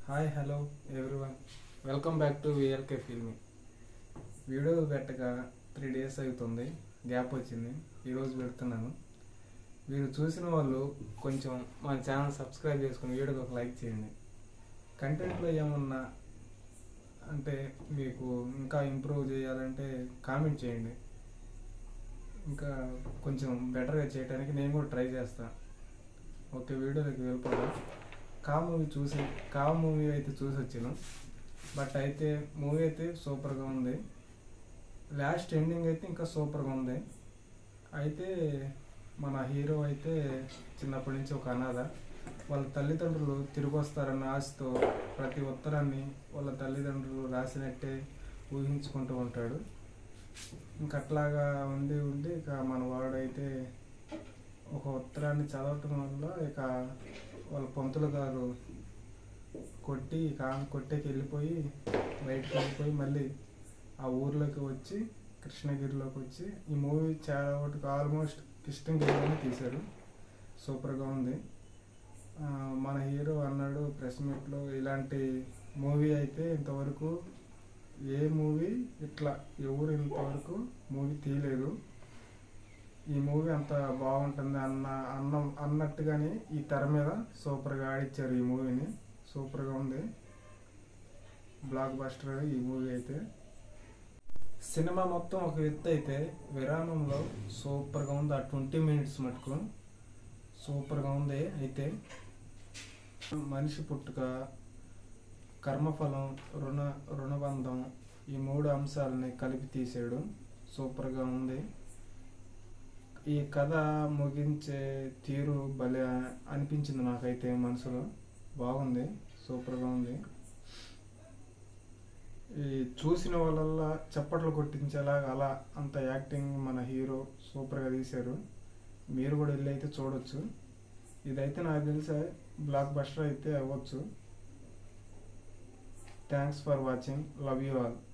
hi hello everyone welcome back to VLK filmy video పెట్టక three days అవుతుంది gap వచ్చింది ఈరోజు పెడుతున్నాను మీరు చూసిన వాళ్ళు కొంచెం మా ఛానల్ సబ్స్క్రైబ్ చేసుకుని వీడియోకి ఒక లైక్ చేయండి కంటెంట్లో ఏమన్నా అంటే మీకు ఇంకా ఇంప్రూవ్ చేయాలంటే కామెంట్ చేయండి ఇంకా కొంచెం బెటర్గా చేయడానికి నేను కూడా ట్రై చేస్తాను ఓకే వీడియోలోకి వెళ్ళిపోదాం కా మూవీ చూసి కా మూవీ అయితే చూసి వచ్చాను బట్ అయితే మూవీ అయితే సూపర్గా ఉంది లాస్ట్ ఎండింగ్ అయితే ఇంకా సూపర్గా ఉంది అయితే మన హీరో అయితే చిన్నప్పటి నుంచి ఒక అనాథ వాళ్ళ తల్లిదండ్రులు తిరిగి వస్తారన్న ఆశతో ప్రతి ఉత్తరాన్ని వాళ్ళ తల్లిదండ్రులు రాసినట్టే ఊహించుకుంటూ ఉంటాడు ఇంక అట్లాగా ఉండి ఉండి ఇక మన వాడైతే ఒక ఉత్తరాన్ని చదవటం వల్ల ఇక వాళ్ళ పంతులు గారు కొట్టి ఇక ఆమె కొట్టేకి వెళ్ళిపోయి బయటకు వెళ్ళిపోయి మళ్ళీ ఆ ఊర్లోకి వచ్చి కృష్ణగిరిలోకి వచ్చి ఈ మూవీ చాలా వరకు ఆల్మోస్ట్ కృష్ణగిరిలోనే తీశారు సూపర్గా ఉంది ఆ, మన హీరో అన్నాడు ప్రెస్ మీట్లో ఇలాంటి మూవీ అయితే ఇంతవరకు ఏ మూవీ ఇట్లా ఎవరు ఇంతవరకు మూవీ తీయలేదు ఈ మూవీ అంత బాగుంటుంది అన్న అన్న అన్నట్టుగానే ఈ తెర మీద సూపర్గా ఆడిచ్చారు ఈ మూవీని సూపర్గా ఉంది బ్లాక్ బస్టర్ ఈ మూవీ అయితే సినిమా మొత్తం ఒక ఎత్తు అయితే విరామంలో సూపర్గా ఉంది ఆ ట్వంటీ మినిట్స్ మటుకు సూపర్గా ఉంది అయితే మనిషి పుట్టుక కర్మఫలం రుణ రుణబంధం ఈ మూడు అంశాలని కలిపి తీసాడు సూపర్గా ఉంది ఈ కథ ముగించే తీరు భలే అనిపించింది నాకైతే మనసులో బాగుంది సూపర్గా ఉంది ఈ చూసిన వాళ్ళల్లా చప్పట్లు కొట్టించేలాగా అలా అంత యాక్టింగ్ మన హీరో సూపర్గా తీశారు మీరు కూడా వెళ్ళి అయితే చూడొచ్చు ఇదైతే నాకు తెలిసే బ్లాక్ బస్టర్ అయితే అవ్వచ్చు thanks for watching love you all